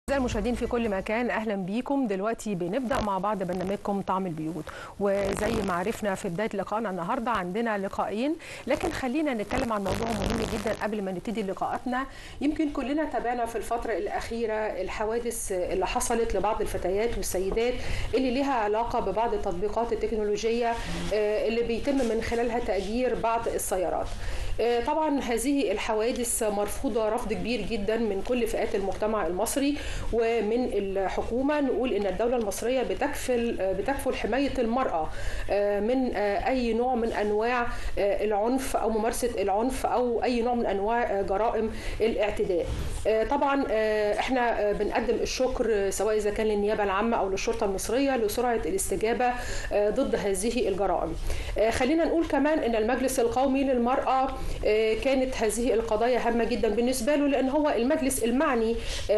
أعزائي المشاهدين في كل مكان أهلا بيكم دلوقتي بنبدأ مع بعض برنامجكم طعم البيوت وزي ما عرفنا في بداية لقائنا النهاردة عندنا لقاءين لكن خلينا نتكلم عن موضوع مهم جدا قبل ما نبتدي لقاءاتنا يمكن كلنا تابعنا في الفترة الأخيرة الحوادث اللي حصلت لبعض الفتيات والسيدات اللي لها علاقة ببعض التطبيقات التكنولوجية اللي بيتم من خلالها تأجير بعض السيارات طبعا هذه الحوادث مرفوضة رفض كبير جدا من كل فئات المجتمع المصري ومن الحكومة نقول ان الدولة المصرية بتكفل بتكفل حماية المرأة من اي نوع من انواع العنف او ممارسة العنف او اي نوع من انواع جرائم الاعتداء طبعا احنا بنقدم الشكر سواء اذا كان للنيابة العامة او للشرطة المصرية لسرعة الاستجابة ضد هذه الجرائم خلينا نقول كمان ان المجلس القومي للمرأة كانت هذه القضايا هامة جدا بالنسبة له لأن هو المجلس المعني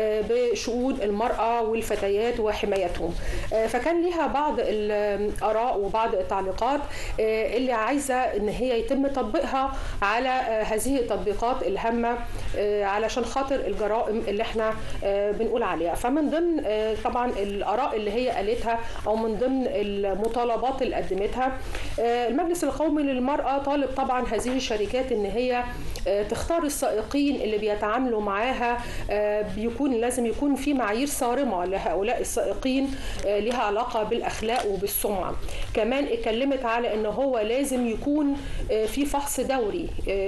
بشؤون المرأة والفتيات وحمايتهم فكان لها بعض الآراء وبعض التعليقات اللي عايزة أن هي يتم تطبيقها على هذه التطبيقات الهامة علشان خاطر الجرائم اللي احنا بنقول عليها فمن ضمن طبعا الآراء اللي هي قالتها أو من ضمن المطالبات اللي قدمتها المجلس القومي للمرأة طالب طبعا هذه الشركات ان هي تختار السائقين اللي بيتعاملوا معاها بيكون لازم يكون في معايير صارمه لهؤلاء السائقين لها علاقه بالاخلاق وبالسمعه كمان اتكلمت على ان هو لازم يكون في فحص دوري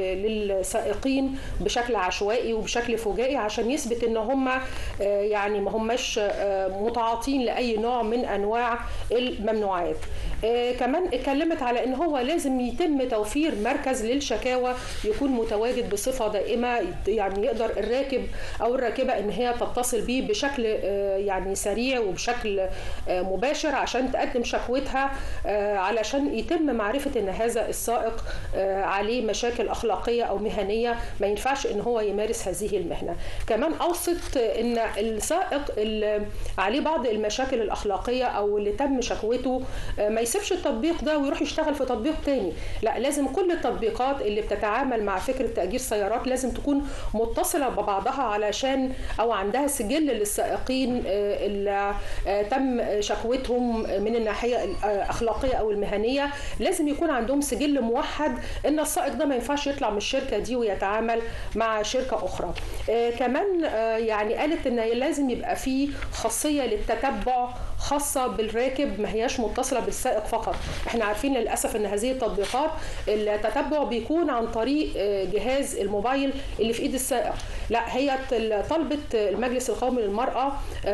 للسائقين بشكل عشوائي وبشكل فجائي عشان يثبت ان هم يعني ما هماش متعاطين لاي نوع من انواع الممنوعات كمان اتكلمت على ان هو لازم يتم توفير مركز للشكاوى يكون متواجد بصفه دائمه يعني يقدر الراكب او الراكبه ان هي تتصل بيه بشكل يعني سريع وبشكل مباشر عشان تقدم شكوتها علشان يتم معرفه ان هذا السائق عليه مشاكل اخلاقيه او مهنيه ما ينفعش ان هو يمارس هذه المهنه كمان اوصت ان السائق اللي عليه بعض المشاكل الاخلاقيه او اللي تم شكوته ما يسيبش التطبيق ده ويروح يشتغل في تطبيق تاني لا لازم كل التطبيقات اللي بتتعامل مع فكره تاجير سيارات لازم تكون متصله ببعضها علشان او عندها سجل للسائقين اللي تم شكوتهم من الناحيه الاخلاقيه او المهنيه لازم يكون عندهم سجل موحد ان السائق ده ما ينفعش يطلع من الشركه دي ويتعامل مع شركه اخرى كمان يعني قالت ان لازم يبقى في خاصيه للتتبع خاصه بالراكب ما هياش متصله بالسائق فقط احنا عارفين للاسف ان هذه التطبيقات التتبع بيكون عن طريق جهاز الموبايل اللي في ايد السائق لا هي طلبت المجلس القومي للمراه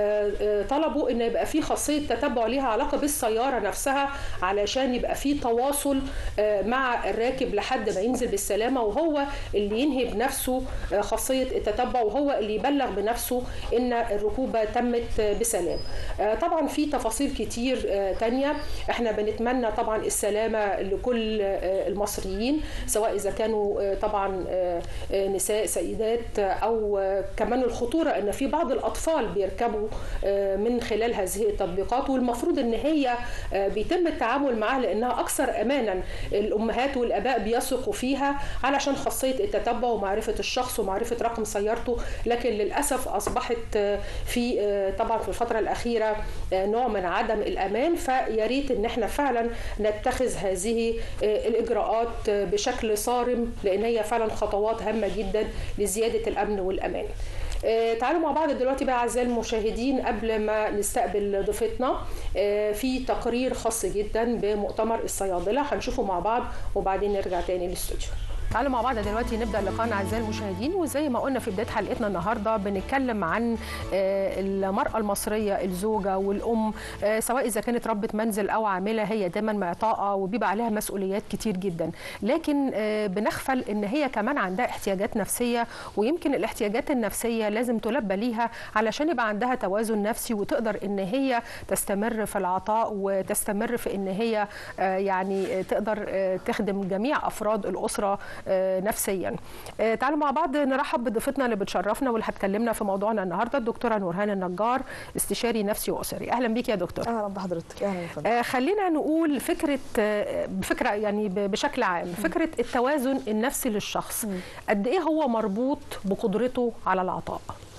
طلبوا ان يبقى في خاصيه تتبع ليها علاقه بالسياره نفسها علشان يبقى في تواصل مع الراكب لحد ما ينزل بالسلامه وهو اللي ينهي بنفسه خاصيه التتبع وهو اللي يبلغ بنفسه ان الركوبه تمت بسلام طبعا في تفاصيل كتير تانية احنا بنتمنى طبعا السلامه لكل المصريين سواء اذا كانوا طبعا نساء سيدات او كمان الخطوره ان في بعض الاطفال بيركبوا من خلال هذه التطبيقات والمفروض ان هي بيتم التعامل معها لانها اكثر امانا الامهات والاباء بيثقوا فيها علشان خاصيه التتبع ومعرفه الشخص ومعرفه رقم سيارته لكن للاسف اصبحت في طبعا في الفتره الاخيره نوع من عدم الامان فيا ريت ان احنا فعلا نتخذ هذه الاجراءات بشكل صارم لان هي فعلا خطوات هامه جدا لزياده الامن والامان تعالوا مع بعض دلوقتي بقى اعزائي المشاهدين قبل ما نستقبل ضيفتنا في تقرير خاص جدا بمؤتمر الصيادله هنشوفه مع بعض وبعدين نرجع تاني للاستوديو تعالوا مع بعض دلوقتي نبدا لقاءنا اعزائي المشاهدين وزي ما قلنا في بدايه حلقتنا النهارده بنتكلم عن المراه المصريه الزوجه والام سواء اذا كانت ربة منزل او عامله هي دايما معطاءه وبيبقى عليها مسؤوليات كتير جدا لكن بنغفل ان هي كمان عندها احتياجات نفسيه ويمكن الاحتياجات النفسيه لازم تلبى ليها علشان يبقى عندها توازن نفسي وتقدر ان هي تستمر في العطاء وتستمر في ان هي يعني تقدر تخدم جميع افراد الاسره نفسيا تعالوا مع بعض نرحب بضيفتنا اللي بتشرفنا واللي هتكلمنا في موضوعنا النهارده الدكتوره نورهان النجار استشاري نفسي واسري اهلا بيك يا دكتور اهلا بحضرتك اهلا آه خلينا نقول فكره بفكره يعني بشكل عام فكره التوازن النفسي للشخص قد ايه هو مربوط بقدرته على العطاء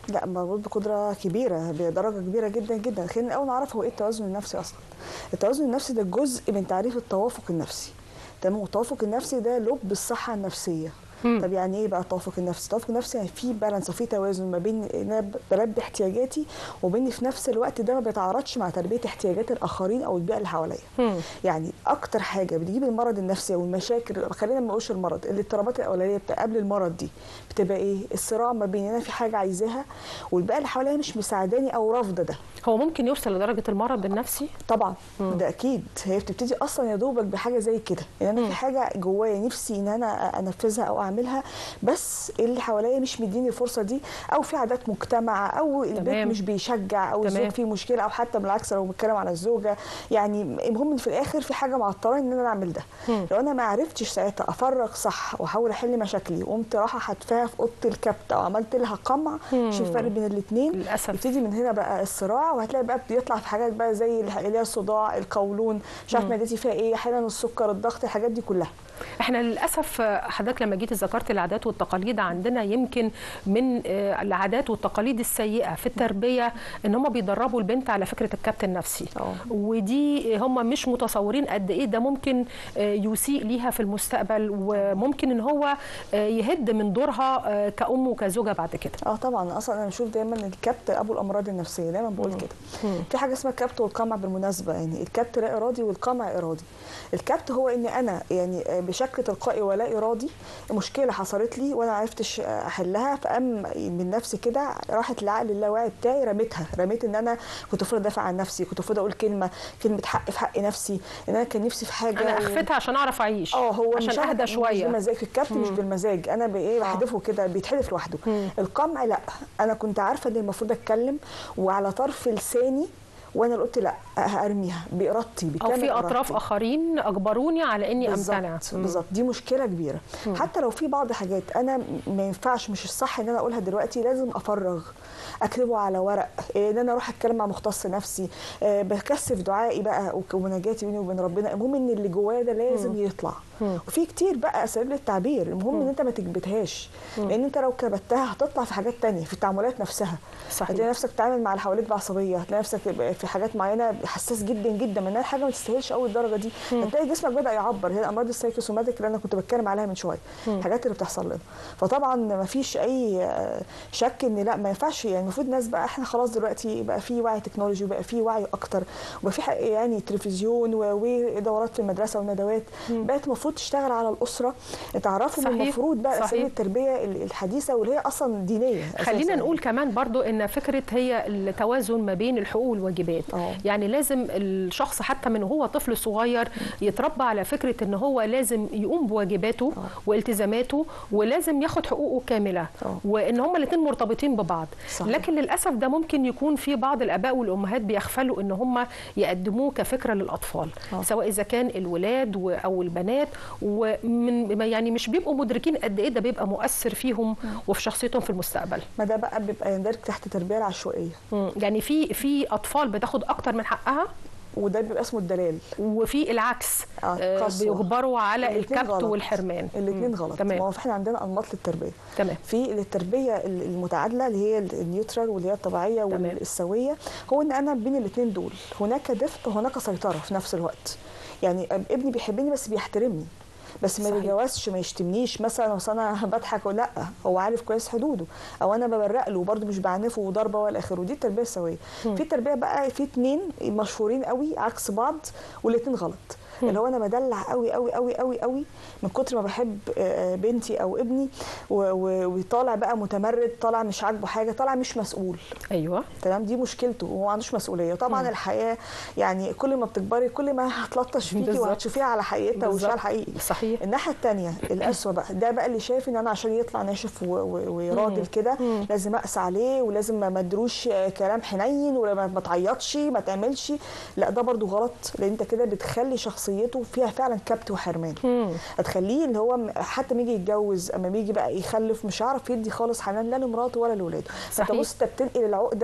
لا مربوط بقدره كبيره بدرجه كبيره جدا جدا خلينا الاول نعرف هو ايه التوازن النفسي اصلا التوازن النفسي ده جزء من تعريف التوافق النفسي تمام والتوافق النفسي ده لب الصحه النفسيه مم. طب يعني ايه بقى التوافق النفسي؟ التوافق النفسي يعني في بالانس وفي توازن ما بين ان انا بلبي احتياجاتي وبين في نفس الوقت ده ما بيتعارضش مع تلبيه احتياجات الاخرين او البيئه اللي حواليا. مم. يعني اكتر حاجه بتجيب المرض النفسي او المشاكل خلينا ما نقولش المرض الاضطرابات الاولانيه بتاع قبل المرض دي بتبقى ايه؟ الصراع ما بين انا في حاجه عايزاها والبيئه اللي حواليا مش مساعداني او رافضه ده. هو ممكن يوصل لدرجه المرض النفسي طبعا ده اكيد هي بتبتدي اصلا يا دوبك بحاجه زي كده ان انا في حاجه جوايا نفسي ان انا انفذها او اعملها بس اللي حواليا مش مديني الفرصه دي او في عادات مجتمع او البيت تمام. مش بيشجع او تمام. الزوج فيه مشكله او حتى بالعكس لو بنتكلم على الزوجه يعني المهم ان في الاخر في حاجه معطلاني ان انا اعمل ده مم. لو انا ما عرفتش ساعتها افرغ صح واحاول احل مشاكلي وقمت رايحه حتفاها في اوضه الكبت او عملت لها قمع مم. شوف الفرق بين الاثنين للاسف يبتدي من هنا بقى الصراع وهتلاقي بقى بيطلع في حاجات بقى زي الح- اللي هي الصداع القولون مش عارف معدتي فيها ايه احيانا السكر الضغط الحاجات دي كلها احنا للاسف آه، حضرتك لما جيت ذكرت العادات والتقاليد عندنا يمكن من آه، العادات والتقاليد السيئه في التربيه ان هم بيدربوا البنت على فكره الكبت النفسي اه. ودي هم مش متصورين قد ايه ده ممكن آه، يسيء ليها في المستقبل وممكن ان هو آه، يهد من دورها آه، كأم وكزوجه بعد كده اه طبعا اصلا انا بشوف دايما الكبت ابو الامراض النفسيه دايما بقول كده في حاجه اسمها الكبت والقمع بالمناسبه يعني الكبت لا ارادي والقمع ارادي الكبت هو ان انا يعني بشكل تلقائي ولا ارادي مشكله حصلت لي وانا عرفتش احلها فقام من نفسي كده راحت العقل اللاواعي بتاعي رميتها رميت ان انا كنت المفروض ادافع عن نفسي كنت المفروض اقول كلمه كلمه حق في حق نفسي ان انا كان نفسي في حاجه انا و- اخفتها عشان اعرف اعيش اه هو مش عشان أنا- اهدى مش شويه بالمزاج في الكبت مش بالمزاج انا بايه بحدفه كده بيتحدف لوحده القمع لا انا كنت عارفه ان المفروض اتكلم وعلى طرف لساني وانا اللي قلت لا هرميها بارادتي او بكامل في اطراف إرادتي. اخرين اجبروني على اني امتنع بالظبط بالظبط دي مشكله كبيره حتى لو في بعض حاجات انا م- ما ينفعش مش الصح ان انا اقولها دلوقتي لازم افرغ اكتبه على ورق إيه، ان انا اروح اتكلم مع مختص نفسي آه، بكثف دعائي بقى وك- ومناجاتي بيني وبين ربنا المهم ان اللي جوايا ده لازم يطلع وفي كتير بقى اساليب للتعبير المهم ان انت ما تكبتهاش لان انت لو كبتها هتطلع في حاجات تانية في التعاملات نفسها صحيح. هتلاقي نفسك بتتعامل مع اللي حواليك بعصبيه هتلاقي نفسك في حاجات معينه حساس جدا جدا منها حاجه ما تستاهلش قوي الدرجه دي هتلاقي جسمك بدا يعبر هي الامراض السايكوسوماتيك اللي انا كنت بتكلم عليها من شويه الحاجات اللي بتحصل لنا فطبعا ما فيش اي آه، شك ان لا ما ينفعش يعني المفروض الناس بقى احنا خلاص دلوقتي بقى في وعي تكنولوجي وبقى في وعي اكتر وبقى في حق- يعني تلفزيون و- ودورات في المدرسه وندوات بقت المفروض تشتغل على الاسره تعرفهم صحيح. المفروض بقى صحيح. اساليب التربيه ال- الحديثه واللي هي اصلا دينيه خلينا أساساً. نقول كمان برضو ان فكره هي التوازن ما بين الحقوق والواجبات اه. يعني لازم الشخص حتى من هو طفل صغير يتربى على فكره ان هو لازم يقوم بواجباته والتزاماته ولازم ياخد حقوقه كامله اه. وان هما الاثنين مرتبطين ببعض صحيح. لكن للاسف ده ممكن يكون في بعض الاباء والامهات بيغفلوا ان هم يقدموه كفكره للاطفال اه. سواء اذا كان الولاد و- او البنات ومن يعني مش بيبقوا مدركين قد ايه ده بيبقى مؤثر فيهم وفي شخصيتهم في المستقبل ما ده بقى بيبقى يندرج تحت التربيه العشوائيه مم. يعني في في اطفال بتاخد اكتر من حقها وده بيبقى اسمه الدلال وفي العكس آه، آه قسوة. بيجبروا على الاتنين الكبت غلط. والحرمان الاثنين مم. غلط ما تمام هو احنا عندنا انماط للتربيه تمام في التربيه المتعادله اللي هي النيوترال واللي هي الطبيعيه تمام. والسويه هو ان انا بين الاثنين دول هناك دفء وهناك سيطره في نفس الوقت يعني ابني بيحبني بس بيحترمني بس ما صحيح. بيتجاوزش ما يشتمنيش مثلا اصل انا بضحك ولا لا هو عارف كويس حدوده او انا ببرق له وبرده مش بعنفه وضربه ولا اخره دي التربيه السويه في تربيه بقى في اتنين مشهورين قوي عكس بعض والاتنين غلط اللي هو انا بدلع قوي قوي قوي قوي قوي من كتر ما بحب آه، بنتي او ابني و- و- وطالع بقى متمرد طالع مش عاجبه حاجه طالع مش مسؤول ايوه تمام دي مشكلته وهو ما عندوش مسؤوليه طبعا الحياه يعني كل ما بتكبري كل ما هتلطش فيكي بالظبط. وهتشوفيها على حقيقتها وشها بالظبط. الحقيقي صحيح الناحيه الثانيه القسوه بقى ده بقى اللي شايف ان انا عشان يطلع ناشف و- و- وراجل كده لازم اقسى عليه ولازم ما ادروش آه، كلام حنين ولا ما ما تعيطش ما تعملش لا ده برضو غلط لان انت كده بتخلي شخصيته فيها فعلا كبت وحرمان مم. هتخليه اللي هو م- حتى ما يجي يتجوز اما بيجي بقى يخلف مش هيعرف يدي خالص حنان لا لمراته ولا لاولاده فانت صحيح. بص انت بتنقل العقده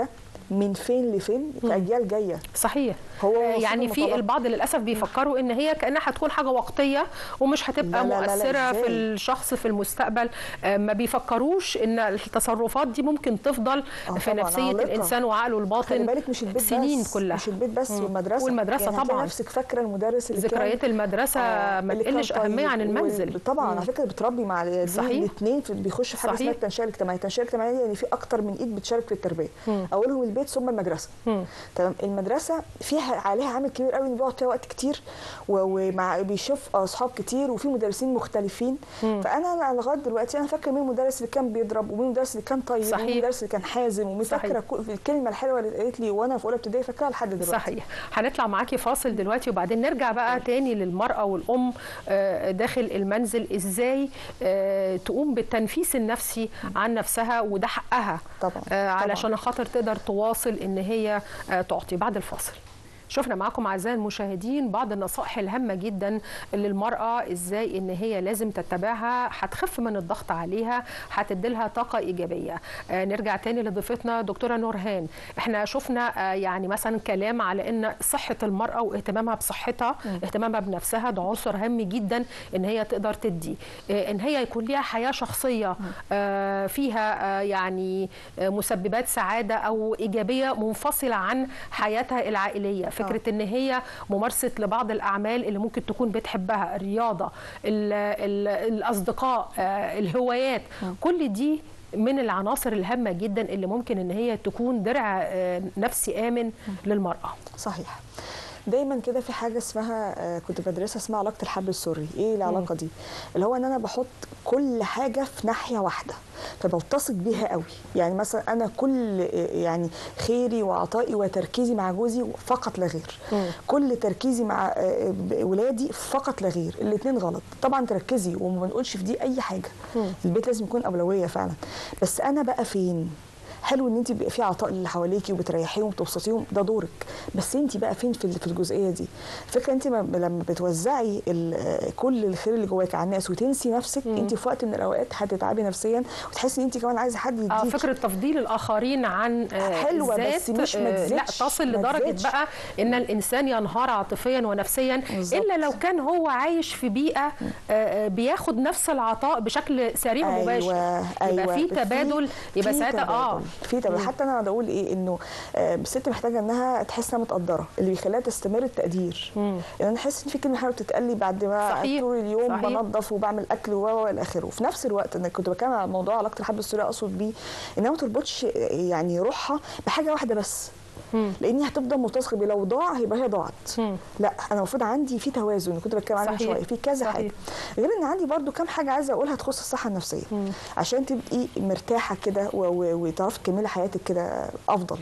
من فين لفين اجيال جايه صحيح هو آه، وصول يعني في المطالبة. البعض للاسف بيفكروا ان هي كانها هتكون حاجه وقتيه ومش هتبقى لا، لا، لا، لا، مؤثره في إزاي؟ الشخص في المستقبل آه، ما بيفكروش ان التصرفات دي ممكن تفضل آه، في طبعاً، نفسيه عالقة. الانسان وعقله الباطن خلي بالك مش البيت سنين بس كلها مش البيت بس مم. والمدرسه والمدرسة يعني هتلاقي طبعاً. نفسك فاكره المدرس اللي كان ذكريات المدرسه آه، ما اللي كان تقلش اهميه طيب عن المنزل و- طبعا مم. على فكره بتربي مع صحيح. الاثنين بيخشوا في حاجه صحيح. اسمها التنشئه الاجتماعيه، التنشئه الاجتماعيه يعني في اكتر من ايد بتشارك في التربيه مم. اولهم البيت ثم المدرسه مم. تمام المدرسه فيها عليها عامل كبير قوي ان بيقعد فيها وقت كتير و- ومع بيشوف اصحاب كتير وفي مدرسين مختلفين مم. فانا أنا لغايه دلوقتي انا فاكره مين المدرس اللي كان بيضرب ومين المدرس اللي كان طيب صحيح. ومين المدرس اللي كان حازم ومين صحيح. فاكره كل- الكلمه الحلوه اللي اتقالت لي وانا في اولى ابتدائي فاكراها لحد دلوقتي صحيح هنطلع معاكي فاصل دلوقتي وبعدين نرجع بقى تاني للمرأة والأم آه، داخل المنزل إزاي آه، تقوم بالتنفيس النفسي عن نفسها وده حقها طبعاً، آه، طبعاً. علشان خاطر تقدر تواصل إن هي آه، تعطي بعد الفاصل شفنا معاكم اعزائي المشاهدين بعض النصائح الهامه جدا اللي المراه ازاي ان هي لازم تتبعها هتخف من الضغط عليها هتديلها طاقه ايجابيه آه نرجع تاني لضيفتنا دكتوره نورهان احنا شفنا آه يعني مثلا كلام على ان صحه المراه واهتمامها بصحتها اهتمامها بنفسها ده عنصر هام جدا ان هي تقدر تدي آه ان هي يكون ليها حياه شخصيه آه فيها آه يعني آه مسببات سعاده او ايجابيه منفصله عن حياتها العائليه فكره ان هي ممارسه لبعض الاعمال اللي ممكن تكون بتحبها الرياضه ال ال الاصدقاء آه الهوايات كل دي من العناصر الهامه جدا اللي ممكن ان هي تكون درع آه نفسي امن للمراه صحيح دايما كده في حاجه اسمها آه، كنت بدرسها اسمها علاقه الحبل السري ايه العلاقه دي اللي هو ان انا بحط كل حاجه في ناحيه واحده فبلتصق بيها قوي يعني مثلا انا كل آه، يعني خيري وعطائي وتركيزي مع جوزي فقط لا غير مم. كل تركيزي مع آه، ب- ولادي فقط لا غير الاثنين غلط طبعا تركزي وما بنقولش في دي اي حاجه مم. البيت لازم يكون اولويه فعلا بس انا بقى فين حلو ان انت بيبقى في عطاء للي حواليكي وبتريحيهم وبتبسطيهم ده دورك بس انت بقى فين في في الجزئيه دي فكره انت ما- لما بتوزعي ال- كل الخير اللي جواك على الناس وتنسي نفسك انت في وقت من الاوقات هتتعبي نفسيا وتحسي ان انت كمان عايزه حد اه يديكي فكره تفضيل الاخرين عن آه، حلوة، الذات بس مش ما آه، لا تزيدش، تصل ما لدرجه تزيدش. بقى ان الانسان ينهار عاطفيا ونفسيا بالظبط. الا لو كان هو عايش في بيئه آه، آه، بياخد نفس العطاء بشكل سريع ومباشر يبقى في تبادل يبقى في ساعتها اه تبادل. في تبادل حتى انا بقول ايه انه آه، الست محتاجه انها تحس انها متقدره اللي بيخليها تستمر التقدير مم. يعني انا احس ان في كلمه حلوه بتتقال لي بعد ما صحيح. طول اليوم صحيح. بنظف وبعمل اكل و و الى اخره وفي نفس الوقت انا كنت بتكلم على موضوع علاقه الحب السوري اقصد بيه انها ما تربطش يعني روحها بحاجه واحده بس مم. لاني هتفضل ملتصقه بيه لو ضاع هيبقى هي ضاعت مم. لا انا المفروض عندي في توازن كنت بتكلم عنه من صحيح. شويه في كذا صحيح. حاجه غير ان عندي برضو كام حاجه عايزه اقولها تخص الصحه النفسيه مم. عشان تبقي مرتاحه كده و- و- وتعرفي تكملي حياتك كده افضل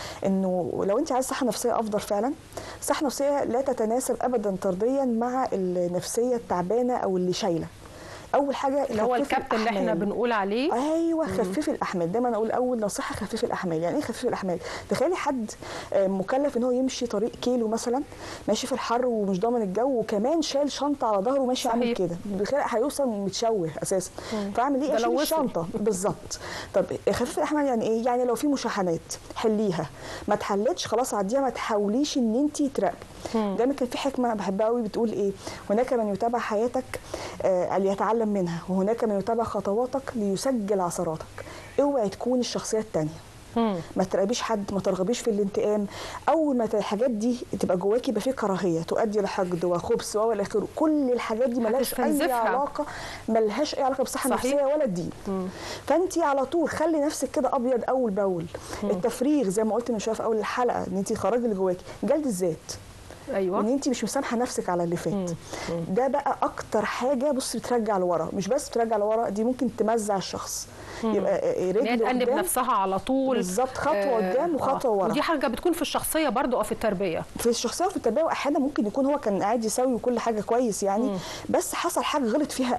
انه لو انت عايزه صحه نفسيه افضل فعلا الصحه النفسيه لا تتناسب ابدا طرديا مع النفسيه التعبانه او اللي شايله اول حاجه اللي هو خففي الكابت اللي احنا الأحمال. بنقول عليه ايوه خففي الاحمال دايما اقول اول نصيحه خففي الاحمال يعني ايه خففي الاحمال تخيلي حد آه، مكلف ان هو يمشي طريق كيلو مثلا ماشي في الحر ومش ضامن الجو وكمان شايل شنطه على ظهره وماشي عامل صحيح. كده بخير هيوصل متشوه اساسا فاعمل ايه ده لو اشيل وصل. الشنطه بالظبط طب خفيف الاحمال يعني ايه يعني لو في مشاحنات حليها ما اتحلتش خلاص عديها ما تحاوليش ان انت تراقبي دايما كان في حكمه بحبها قوي بتقول ايه هناك من يتابع حياتك آه ليتعلم منها وهناك من يتابع خطواتك ليسجل عثراتك اوعي تكون الشخصيه الثانيه مم. ما تراقبيش حد ما ترغبيش في الانتقام اول ما الحاجات دي تبقى جواكي يبقى في كراهيه تؤدي لحقد وخبث والى اخره كل الحاجات دي ملهاش اي هتستنزفها. علاقه ملهاش اي علاقه بالصحه صحيح. النفسيه ولا الدين فانت على طول خلي نفسك كده ابيض اول باول التفريغ زي ما قلت من شويه في اول الحلقه ان انت تخرجي اللي جواكي جلد الذات ان ايوه انت مش مسامحه نفسك على اللي فات ده بقى اكتر حاجه بص بترجع لورا مش بس بترجع لورا دي ممكن تمزع الشخص يبقى ان هي رجل تأنب قدام نفسها على طول بالظبط خطوه آه، قدام وخطوه ورا ودي حاجه بتكون في الشخصيه برضو او في التربيه في الشخصيه وفي التربيه واحيانا ممكن يكون هو كان قاعد يسوي وكل حاجه كويس يعني بس حصل حاجه غلط فيها قوي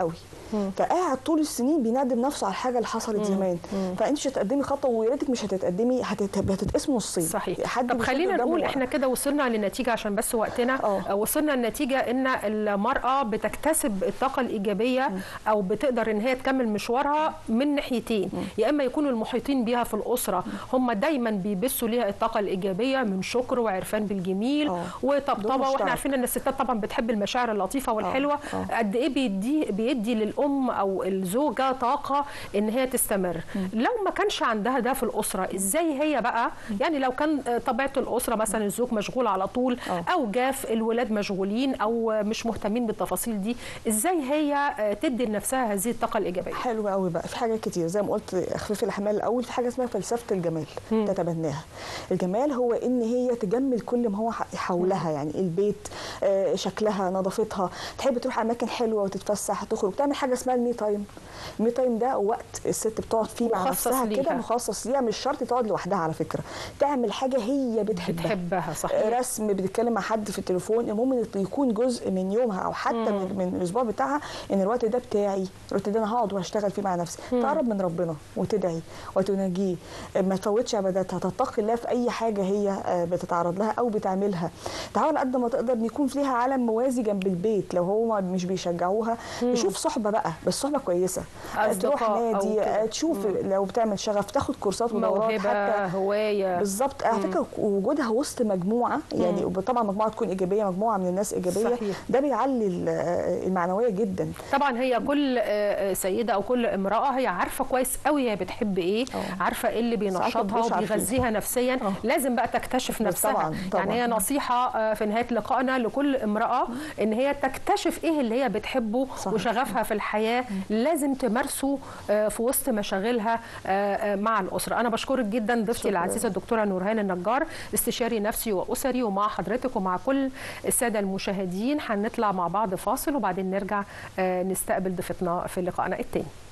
فقاعد طول السنين بيندم نفسه على الحاجه اللي حصلت زمان فانت مش هتقدمي خطوه ويا ريتك مش هتتقدمي هتت- هتتقسمي نصين صحيح حد طب بيشد خلينا قدامه نقول ورا. احنا كده وصلنا لنتيجه عشان بس وقتنا آه. آه، وصلنا لنتيجه ان المراه بتكتسب الطاقه الايجابيه او بتقدر ان هي تكمل مشوارها من ناحيتين يا اما يكونوا المحيطين بيها في الاسره هم دايما بيبثوا ليها الطاقه الايجابيه من شكر وعرفان بالجميل آه. دور وطبطبه واحنا مشترك. عارفين ان الستات طبعا بتحب المشاعر اللطيفه والحلوه آه. قد ايه بيدي بيدي للام او الزوجه طاقه ان هي تستمر لو ما كانش عندها ده في الاسره ازاي هي بقى يعني لو كان آه، طبيعه الاسره مثلا الزوج مشغول على طول آه. او جاف الولاد مشغولين او آه، مش مهتمين بالتفاصيل دي ازاي هي آه، تدي لنفسها هذه الطاقه الايجابيه حلو قوي بقى في حاجات كتير زي ما قلت اخفيف الاحمال الاول في حاجه اسمها فلسفه الجمال تتبناها الجمال هو ان هي تجمل كل ما هو ح- حولها يعني البيت آه، شكلها نظافتها تحب تروح اماكن حلوه وتتفسح تخرج تعمل حاجه اسمها المي تايم المي تايم ده وقت الست بتقعد فيه مع مخصص نفسها كده ليها. مخصص ليها مش شرط تقعد لوحدها على فكره تعمل حاجه هي بتحبها بتحبها صحيح رسم بتتكلم مع حد في التليفون المهم إن يكون جزء من يومها او حتى من, من الاسبوع بتاعها ان الوقت ده بتاعي الوقت ده انا هقعد وهشتغل فيه مع نفسي تقرب من ربنا وتدعي وتناجيه ما تفوتش عباداتها تتقي الله في اي حاجه هي آه، بتتعرض لها او بتعملها تحاول قد ما تقدر ان يكون فيها عالم موازي جنب البيت لو هو مش بيشجعوها تشوف صحبه بقى بس صحبه كويسه آه، تروح أصدقاء أو نادي كده. آه، تشوف لو بتعمل شغف تاخد كورسات ودورات حتى موهبه هوايه بالظبط على فكره وجودها وسط مجموعه يعني طبعا مجموعه تكون ايجابيه مجموعه من الناس ايجابيه صحيح. ده بيعلي ال- المعنويه جدا طبعا هي كل آه، سيده او كل امراه هي عارفه كويس قوي هي بتحب ايه أه. عارفه ايه اللي ساعات ما بينشطها بنبقوش عارفين. وبيغذيها نفسيا أه. لازم بقى تكتشف نفسها طبعاً، طبعاً. يعني هي نصيحه آه، في نهايه لقائنا لكل امراه ان هي تكتشف ايه اللي هي بتحبه صحيح. وشغفها في الحياه لازم تمارسه آه، في وسط مشاغلها آه، آه، مع الاسره انا بشكرك جدا ضيفتي شكراً. العزيزه الدكتوره نورهان النجار استشاري نفسي واسري ومع حضرتك ومع كل الساده المشاهدين هنطلع مع بعض فاصل وبعدين نرجع آه، نستقبل ضيفتنا في لقائنا التاني